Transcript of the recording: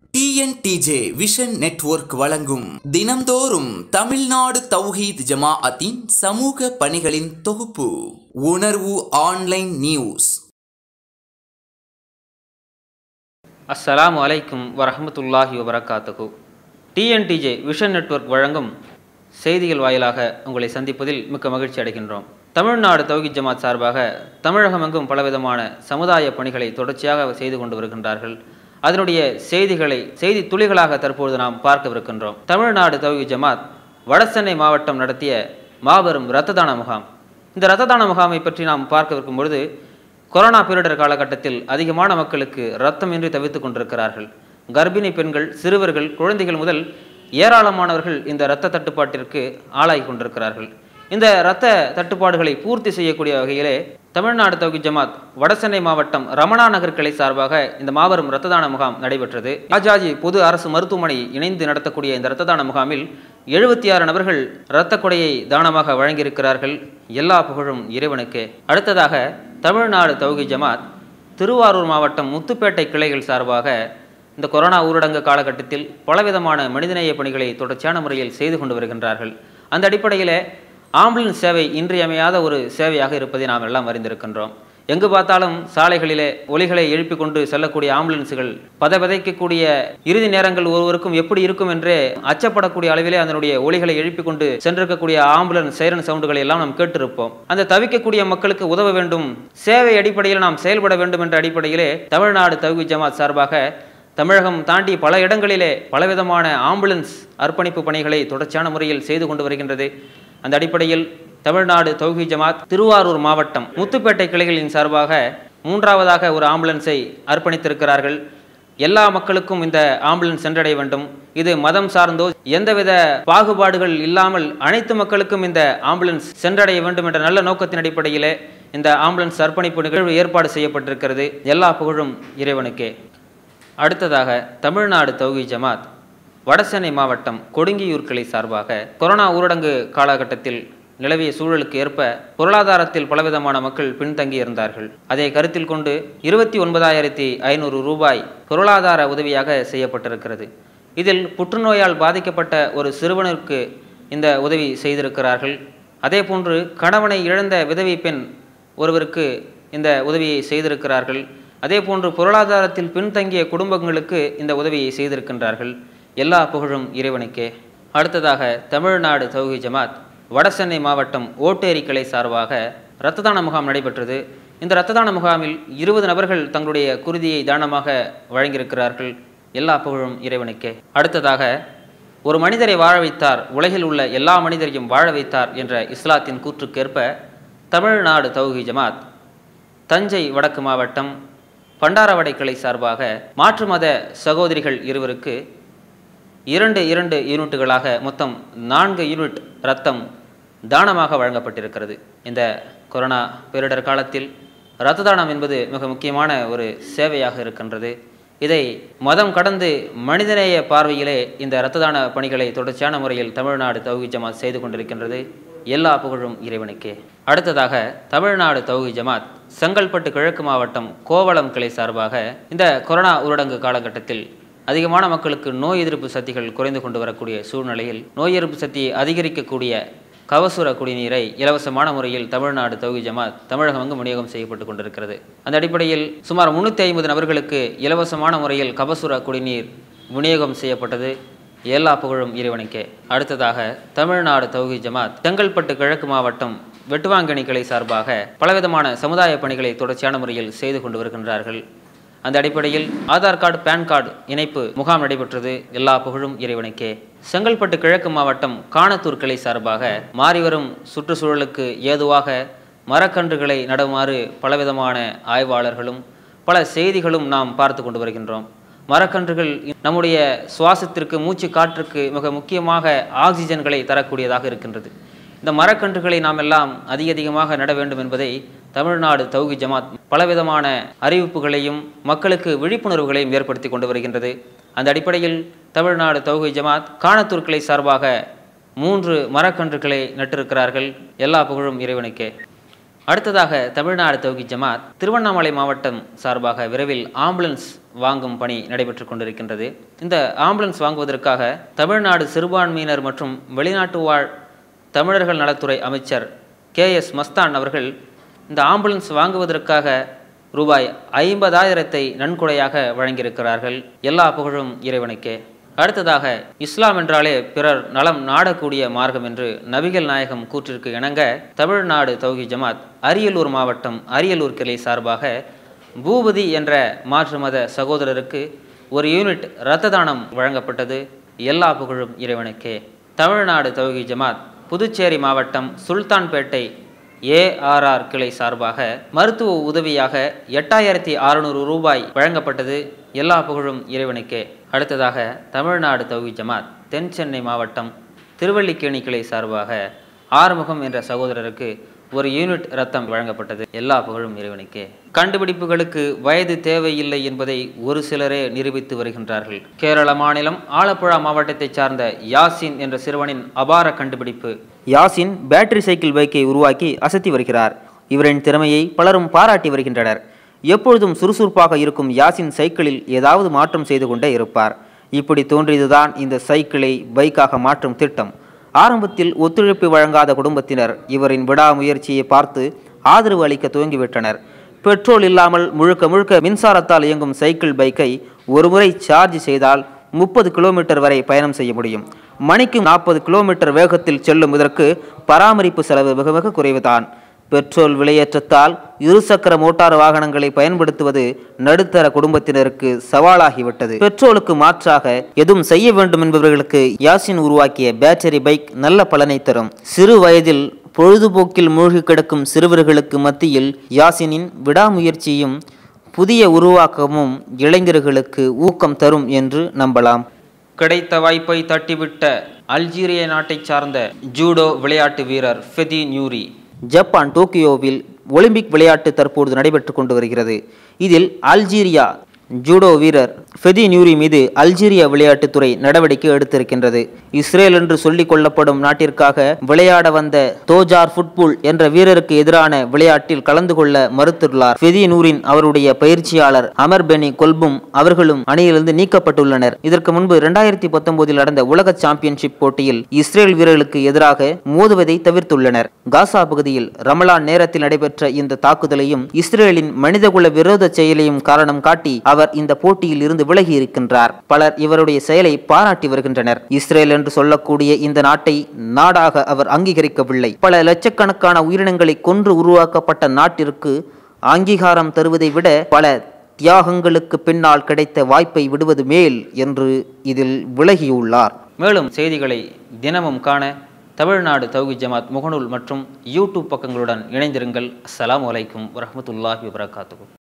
TNTJ vision network வழங்கும் தினம்தோறும் தமிழ்நாடு தௌஹீத் ஜமாஅத்தின் சமூக பணிகளின் தொகுப்பு உணர்வு ஆன்லைன் நியூஸ் அஸ்ஸலாமு அலைக்கும் வரஹ்மத்துல்லாஹி வபரகாத்துஹு டிஎன்டிஜே விஷன் நெட்வொர்க் வழங்கும் செய்திகள் வாயிலாக உங்களை சந்திப்பதில் மிக்க மகிழ்ச்சி அடைகின்றோம் தமிழ்நாடு தௌஹீத் ஜமாத் சார்பாக தமிழகமெங்கும் பலவிதமான சமுதாய பணிகளை தொடர்ச்சியாக செய்து கொண்டு வருகின்றார்கள் அதனுடைய செய்திகளை செய்தி துளிகளாக தற்பொழுது நாம் பார்க்கவிருக்கின்றோம் தமிழ்நாடு தௌஹீத் ஜமாத் வடசென்னை மாவட்டம் நடத்திய மாபெரும் இரத்த தான முகாம் இந்த இரத்த தான முகாமை பற்றி நாம் பார்க்கவிருக்கும் பொழுது கொரோனா பேரிடர் காலகட்டத்தில் அதிகமான மக்களுக்கு ரத்தமின்றி தவித்துக் கொண்டிருக்கிறார்கள் கர்ப்பிணி பெண்கள் சிறுவர்கள் குழந்தைகள் முதல் ஏராளமானவர்கள் இந்த இரத்த தட்டுப்பாட்டிற்கு ஆளாகி கொண்டிருக்கிறார்கள் இந்த இரத்த தட்டுப்பாடுகளை பூர்த்தி செய்யக்கூடிய வகையிலே தமிழ்நாடு தௌஹீத் ஜமாத் வடசென்னை மாவட்டம் ரமணா நகர் கிளை சார்பாக இந்த மாபெரும் இரத்த தான முகாம் நடைபெற்றது ராஜாஜி பொது அரசு மருத்துவமனை இணைந்து நடத்தக்கூடிய இந்த இரத்த தான முகாமில் எழுபத்தி ஆறு நபர்கள் இரத்த கொடையை தானமாக வழங்கியிருக்கிறார்கள் எல்லா புகழும் இறைவனுக்கே அடுத்ததாக தமிழ்நாடு தௌஹீத் ஜமாத் திருவாரூர் மாவட்டம் முத்துப்பேட்டை கிளைகள் சார்பாக இந்த கொரோனா ஊரடங்கு காலகட்டத்தில் பலவிதமான மனிதநேய பணிகளை தொடர்ச்சியான முறையில் செய்து கொண்டு வருகின்றார்கள் அந்த அடிப்படையில் ஆம்புலன்ஸ் சேவை இன்றியமையாத ஒரு சேவையாக இருப்பதை நாம் எல்லாம் அறிந்திருக்கின்றோம் எங்கு பார்த்தாலும் சாலைகளிலே ஒலிகளை எழுப்பிக் கொண்டு செல்லக்கூடிய ஆம்புலன்ஸுகள் பதபதைக்கக்கூடிய இறுதி நேரங்கள் ஒருவருக்கும் எப்படி இருக்கும் என்றே அச்சப்படக்கூடிய அளவிலே அதனுடைய ஒலிகளை எழுப்பிக் கொண்டு சென்றிருக்கக்கூடிய ஆம்புலன்ஸ் சைரன் சவுண்டுகளை எல்லாம் நாம் கேட்டிருப்போம் அந்த தவிக்கக்கூடிய மக்களுக்கு உதவ வேண்டும் சேவை அடிப்படையில் நாம் செயல்பட வேண்டும் என்ற அடிப்படையிலே தமிழ்நாடு தௌஹீத் ஜமாத் சார்பாக தமிழகம் தாண்டி பல இடங்களிலே பலவிதமான ஆம்புலன்ஸ் அர்ப்பணிப்பு பணிகளை தொடர்ச்சியான முறையில் செய்து கொண்டு வருகின்றது அந்த அடிப்படையில் தமிழ்நாடு தௌஹீத் ஜமாத் திருவாரூர் மாவட்டம் முத்துப்பேட்டை கிளைகளின் சார்பாக மூன்றாவதாக ஒரு ஆம்புலன்ஸை அர்ப்பணித்திருக்கிறார்கள் எல்லா மக்களுக்கும் இந்த ஆம்புலன்ஸ் சென்றடைய வேண்டும் இது மதம் சார்ந்தோ எந்தவித பாகுபாடுகள் இல்லாமல் அனைத்து மக்களுக்கும் இந்த ஆம்புலன்ஸ் சென்றடைய வேண்டும் என்ற நல்ல நோக்கத்தின் அடிப்படையிலே இந்த ஆம்புலன்ஸ் அர்ப்பணிப்பு நிகழ்வு ஏற்பாடு செய்யப்பட்டிருக்கிறது எல்லா புகழும் இறைவனுக்கே அடுத்ததாக தமிழ்நாடு தௌஹீத் ஜமாத் வடசென்னை மாவட்டம் கொடுங்கியூர் கிளை சார்பாக கொரோனா ஊரடங்கு காலகட்டத்தில் நிலவிய சூழலுக்கு ஏற்ப பொருளாதாரத்தில் பலவிதமான மக்கள் பின்தங்கி இருந்தார்கள் அதை கருத்தில் கொண்டு இருபத்தி ஒன்பதாயிரத்தி ஐநூறு ரூபாய் பொருளாதார உதவியாக செய்யப்பட்டிருக்கிறது இதில் புற்றுநோயால் பாதிக்கப்பட்ட ஒரு சிறுவனுக்கு இந்த உதவி செய்திருக்கிறார்கள் அதே போன்று கணவனை இழந்த விதவை பெண் ஒருவருக்கு இந்த உதவியை செய்திருக்கிறார்கள் அதே போன்று பொருளாதாரத்தில் பின்தங்கிய குடும்பங்களுக்கு இந்த உதவியை செய்திருக்கின்றார்கள் எல்லா புகழும் இறைவனுக்கே அடுத்ததாக தமிழ்நாடு தௌஹி ஜமாத் வடசென்னை மாவட்டம் ஓட்டேரி கிளை சார்பாக இரத்த தான முகாம் நடைபெற்றது இந்த இரத்த தான முகாமில் இருபது நபர்கள் தங்களுடைய குருதியை தானமாக வழங்கியிருக்கிறார்கள் எல்லா புகழும் இறைவனுக்கே அடுத்ததாக ஒரு மனிதரை வாழ வைத்தார் உலகில் உள்ள எல்லா மனிதரையும் வாழ வைத்தார் என்ற இஸ்லாத்தின் கூற்றுக்கேற்ப தமிழ்நாடு தௌஹி ஜமாத் தஞ்சை வடக்கு மாவட்டம் பண்டாரவடை கிளை சார்பாக மாற்று மத சகோதரிகள் இருவருக்கு இரண்டு இரண்டு யூனிட்டுகளாக மொத்தம் நான்கு யூனிட் ரத்தம் தானமாக வழங்கப்பட்டிருக்கிறது இந்த கொரோனா பேரிடர் காலத்தில் இரத்த தானம் என்பது மிக முக்கியமான ஒரு சேவையாக இருக்கின்றது இதை மதம் கடந்து மனிதநேய பார்வையிலே இந்த இரத்த தான பணிகளை தொடர்ச்சியான முறையில் தமிழ்நாடு தௌஹி ஜமாத் செய்து கொண்டிருக்கின்றது எல்லா புகழும் இறைவனுக்கே அடுத்ததாக தமிழ்நாடு தௌஹி ஜமாத் செங்கல்பட்டு கிழக்கு மாவட்டம் கோவளம் கிளை சார்பாக இந்த கொரோனா ஊரடங்கு காலகட்டத்தில் அதிகமான மக்களுக்கு நோய் எதிர்ப்பு சக்திகள் குறைந்து கொண்டு வரக்கூடிய சூழ்நிலையில் நோய் எதிர்ப்பு சக்தியை அதிகரிக்கக்கூடிய கவசுர குடிநீரை இலவசமான முறையில் தமிழ்நாடு தௌஹி ஜமாத் தமிழகம் அங்கு விநியோகம் செய்யப்பட்டு கொண்டிருக்கிறது அந்த அடிப்படையில் சுமார் முன்னூற்றி ஐம்பது நபர்களுக்கு இலவசமான முறையில் கபசுர குடிநீர் விநியோகம் செய்யப்பட்டது எல்லா புகழும் இறைவனுக்கே அடுத்ததாக தமிழ்நாடு தௌஹி ஜமாத் செங்கல்பட்டு கிழக்கு மாவட்டம் வெட்டுவாங்கனி கிளை சார்பாக பலவிதமான சமுதாய பணிகளை தொடர்ச்சியான முறையில் செய்து கொண்டு வருகின்றார்கள் அந்த அடிப்படையில் ஆதார் கார்டு பேன் கார்டு இணைப்பு முகாம் நடைபெற்றது எல்லா புகழும் இறைவனுக்கே செங்கல்பட்டு கிழக்கு மாவட்டம் காணத்தூர் கிளை சார்பாக மாறிவரும் சுற்றுச்சூழலுக்கு ஏதுவாக மரக்கன்றுகளை நடுமாறு பலவிதமான ஆய்வாளர்களும் பல செய்திகளும் நாம் பார்த்து கொண்டு வருகின்றோம் மரக்கன்றுகள் நம்முடைய சுவாசத்திற்கு மூச்சு காற்றுக்கு மிக முக்கியமாக ஆக்சிஜன்களை தரக்கூடியதாக இருக்கின்றது இந்த மரக்கன்றுகளை நாம் எல்லாம் அதிக அதிகமாக நட வேண்டும் என்பதை தமிழ்நாடு தௌஹி ஜமாத் பலவிதமான அறிவிப்புகளையும் மக்களுக்கு விழிப்புணர்வுகளையும் ஏற்படுத்தி கொண்டு வருகின்றது அந்த அடிப்படையில் தமிழ்நாடு தௌஹி ஜமாத் காணத்தூர் கிளை சார்பாக மூன்று மரக்கன்றுகளை நட்டிருக்கிறார்கள் எல்லா புகழும் இறைவனுக்கே அடுத்ததாக தமிழ்நாடு தௌகி ஜமாத் திருவண்ணாமலை மாவட்டம் சார்பாக விரைவில் ஆம்புலன்ஸ் வாங்கும் பணி நடைபெற்று கொண்டிருக்கின்றது இந்த ஆம்புலன்ஸ் வாங்குவதற்காக தமிழ்நாடு சிறுபான்மையினர் மற்றும் வெளிநாட்டு வாழ் தமிழர்கள் நலத்துறை அமைச்சர் கே எஸ் மஸ்தான் அவர்கள் இந்த ஆம்புலன்ஸ் வாங்குவதற்காக ரூபாய் ஐம்பதாயிரத்தை நன்கொடையாக வழங்கியிருக்கிறார்கள் எல்லா புகழும் இறைவனுக்கே அடுத்ததாக இஸ்லாம் என்றாலே பிறர் நலம் நாடக்கூடிய மார்க்கம் என்று நபிகள் நாயகம் கூற்றிற்கு இணங்க தமிழ்நாடு தௌஹி ஜமாத் அரியலூர் மாவட்டம் அரியலூர் கிளை சார்பாக பூபதி என்ற மாற்று மத சகோதரருக்கு ஒரு யூனிட் இரத்த தானம் வழங்கப்பட்டது எல்லா புகழும் இறைவனுக்கே தமிழ்நாடு தௌஹி ஜமாத் புதுச்சேரி மாவட்டம் சுல்தான்பேட்டை ஏஆர்ஆர் கிளை சார்பாக மருத்துவ உதவியாக எட்டாயிரத்தி அறுநூறு ரூபாய் வழங்கப்பட்டது எல்லா புகழும் இறைவனுக்கே அடுத்ததாக தமிழ்நாடு தௌஹி ஜமாத் தென் சென்னை மாவட்டம் திருவல்லிக்கேணி கிளை சார்பாக ஆறுமுகம் என்ற சகோதரருக்கு ஒரு யூனிட் ரத்தம் வழங்கப்பட்டது எல்லா புகழும் இறைவனுக்கே கண்டுபிடிப்புகளுக்கு வயது தேவையில்லை என்பதை ஒரு சிலரே நிரூபித்து வருகின்றார்கள் கேரள மாநிலம் ஆலப்புழா மாவட்டத்தைச் சார்ந்த யாசின் என்ற சிறுவனின் அபார கண்டுபிடிப்பு யாசின் பேட்டரி சைக்கிள் பைக்கை உருவாக்கி அசத்தி வருகிறார் இவரின் திறமையை பலரும் பாராட்டி வருகின்றனர் எப்பொழுதும் சுறுசுறுப்பாக இருக்கும் யாசின் சைக்கிளில் ஏதாவது மாற்றம் செய்து கொண்டே இருப்பார் இப்படி தோன்றியதுதான் இந்த சைக்கிளை பைக்காக மாற்றும் திட்டம் ஆரம்பத்தில் ஒத்துழைப்பு வழங்காத குடும்பத்தினர் இவரின் விடாமுயற்சியை பார்த்து ஆதரவு அளிக்க துவங்கிவிட்டனர் பெட்ரோல் இல்லாமல் முழுக்க முழுக்க மின்சாரத்தால் இயங்கும் சைக்கிள் பைக்கை ஒருமுறை சார்ஜ் செய்தால் முப்பது கிலோமீட்டர் வரை பயணம் செய்ய முடியும் மணிக்கு நாற்பது கிலோமீட்டர் வேகத்தில் செல்லும் இதற்கு பராமரிப்பு செலவு மிக மிக குறைவுதான் பெட்ரோல் விலையேற்றத்தால் இருசக்கர மோட்டார் வாகனங்களை பயன்படுத்துவது நடுத்தர குடும்பத்தினருக்கு சவாலாகிவிட்டது பெட்ரோலுக்கு மாற்றாக எதுவும் செய்ய வேண்டும் என்பவர்களுக்கு யாசின் உருவாக்கிய பேட்டரி பைக் நல்ல பலனை தரும் சிறு வயதில் பொழுதுபோக்கில் மூழ்கி கிடக்கும் சிறுவர்களுக்கு மத்தியில் யாசினின் விடாமுயற்சியும் புதிய உருவாக்கமும் இளைஞர்களுக்கு ஊக்கம் தரும் என்று நம்பலாம் கிடைத்த வாய்ப்பை தட்டிவிட்ட அல்ஜீரிய நாட்டைச் சார்ந்த ஜூடோ விளையாட்டு வீரர் ஃபெதி நியூரி ஜப்பான் டோக்கியோவில் ஒலிம்பிக் விளையாட்டு தற்போது நடைபெற்று கொண்டு வருகிறது இதில் அல்ஜீரியா ஜூடோ வீரர் ஃபெதி நியூரி மீது அல்ஜீரியா விளையாட்டுத்துறை நடவடிக்கை எடுத்திருக்கின்றது இஸ்ரேல் என்று சொல்லிக் கொள்ளப்படும் நாட்டிற்காக விளையாட வந்த தோஜார் ஃபுட்புல் என்ற வீரருக்கு எதிரான விளையாட்டில் கலந்து கொள்ள மறுத்துள்ளார் ஃபெதி நூரின் அவருடைய பயிற்சியாளர் அமர் பெனி கொல்பும் அவர்களும் அணியிலிருந்து நீக்கப்பட்டுள்ளனர் இதற்கு முன்பு இரண்டாயிரத்தி பத்தொன்பதில் நடந்த உலக சாம்பியன்ஷிப் போட்டியில் இஸ்ரேல் வீரர்களுக்கு எதிராக மோதுவதை தவிர்த்துள்ளனர் காசா பகுதியில் ரமலான் நேரத்தில் நடைபெற்ற இந்த தாக்குதலையும் இஸ்ரேலின் மனிதகுல விரோத செயலையும் காரணம் காட்டி அவர் இந்த போட்டியில் இருந்து விலகி இருக்கின்றார் பலர் இவருடைய செயலை பாராட்டி வருகின்றனர் இஸ்ரேல் என்று சொல்லக்கூடிய இந்த நாட்டை நாடாக அவர் அங்கீகரிக்கவில்லை பல லட்சக்கணக்கான உயிரினங்களை கொன்று உருவாக்கப்பட்ட நாட்டிற்கு அங்கீகாரம் தருவதை விட பல தியாகங்களுக்கு பின்னால் கிடைத்த வாய்ப்பை விடுவது மேல் என்று இதில் விலகியுள்ளார் மேலும் செய்திகளை தினமும் காண தமிழ்நாடு தௌகி ஜமாத் முகநூல் மற்றும் யூடியூப் பக்கங்களுடன் இணைந்திருங்கள் அஸ்ஸலாமு அலைக்கும் வரஹ்மத்துல்லாஹி வபரகாத்துஹு